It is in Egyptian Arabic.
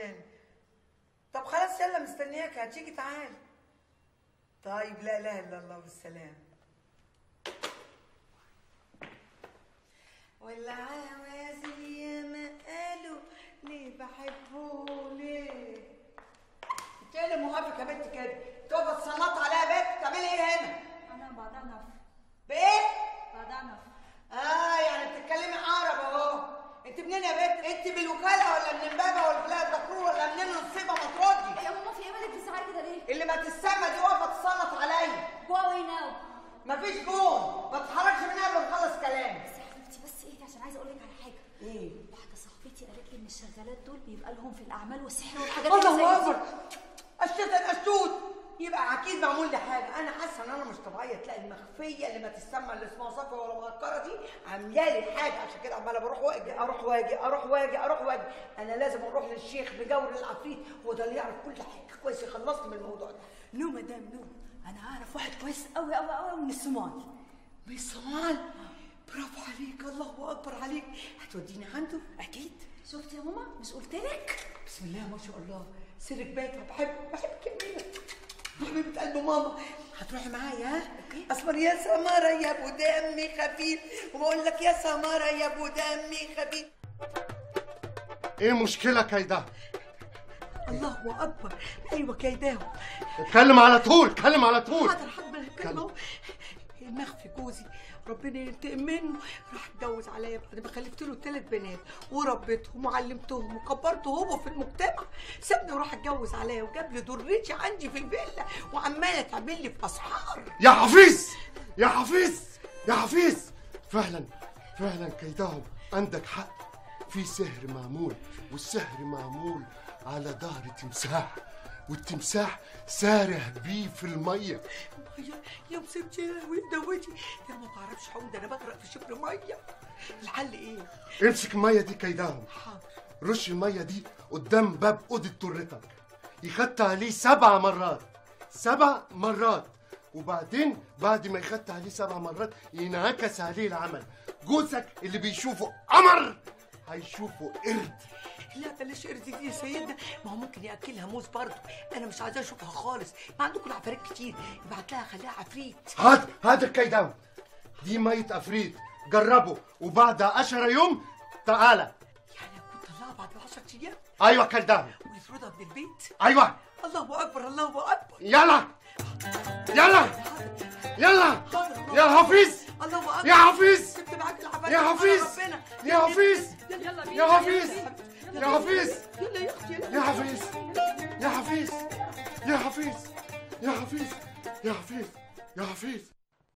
يعني طب خلاص يلا مستنياك هتيجي تعال طيب لا اله الا الله بالسلام والعوازل يا ما قالوا ليه بحبه ليه انت ايه اللي موافق يا بنت كده تقعد تصنط عليها بنت تعملي ايه هنا انا بعدعنف بايه بعدعنف اه يعني بتتكلمي عرب اهو انت منين يا بنت انت بالوكاله ولا من امبابه ولا بلاد دكرور ولا منين نصيبه ما تردي يا ماما في ايه مالك بتزعلي كده ليه؟ اللي ما تسمى دي واقفه تصنط عليا جو اواي ناو مفيش جون ما تتحركش من قبل ما اخلص كلام بس يا حبيبتي بس ايه عشان عايزه اقول لك على حاجه ايه واحده صاحبتي قالت لي ان الشغالات دول بيبقى لهم في الاعمال والسحر والحاجات اللي الله زي اكبر دي اشتت الاشتوت يبقى اكيد معمول لي حاجه انا حاسه ان انا مش طبيعيه تلاقي المخفيه اللي ما تسمى اللي اسمها صفا ولا مهكره دي عامله لي حاجه عشان كده عماله بروح واجي اروح واجي اروح واجي اروح واجي انا لازم اروح للشيخ بجور العفريت هو ده اللي يعرف كل حاجه كويس يخلصني من الموضوع ده نو مدام نو انا اعرف واحد كويس قوي قوي قوي من الصومال من الصومال برافو عليك الله اكبر عليك هتوديني عنده اكيد شفتي يا ماما مش قلت لك بسم الله ما شاء الله سرك بات بحب بحبك يا مينا حبيبة قلب ماما هتروحي معايا ها؟ اصبر يا سمرة يا ابو دمي خفيف وبقول لك يا سمرة يا ابو دمي خفيف ايه مشكلة كيدها؟ الله اكبر ايوه كيداهم اتكلم على طول اتكلم على طول حاضر حاضر الكلمة اهو المخفي جوزي ربنا ينتقم منه راح اتجوز عليا بعد ما خلفت له ثلاث بنات وربيتهم وعلمتهم وكبرته هو في المجتمع سابني وراح اتجوز عليا وجاب لي درتي عندي في الفيلا وعماله تعمل لي في اسحار يا حفيظ يا حفيظ يا حفيظ فعلا فعلا كيدهم عندك حق في سحر معمول والسحر معمول على ظهر تمساح والتمساح سارح بيه في الميه يا يا مصيبتي يا لهوي دوتي ده انا ما بعرفش اعوم ده انا بغرق في شبر ميه الحل ايه؟ امسك الميه دي كيدهم حاضر رش الميه دي قدام باب اوضه طرتك يخدت عليه سبع مرات سبع مرات وبعدين بعد ما يخدت عليه سبع مرات ينعكس عليه العمل جوزك اللي بيشوفه قمر هيشوفه قرد لا بلاش قرد دي يا سيدنا ما هو ممكن ياكلها موز برضه انا مش عايزه اشوفها خالص ما عندكم عفاريت كتير ابعت لها خليها عفريت هات هات الكيداوي دي مية عفريت جربه وبعد عشرة يوم تعالى يعني كنت طلعها بعد 10 ايام ايوه كيداوي ويطردها من البيت ايوه الله اكبر الله اكبر يلا يلا يلا حاضر يا حفيظ الله اكبر يا حفيظ سبت معاك العفاريت يا وعلى حفيظ ربنا. يا حفيظ يلا بينا يا حفيظ يا حفيظ يلا يا اختي يلا يا حفيظ يا حفيظ يا حفيظ يا حفيظ يا حفيظ يا حفيظ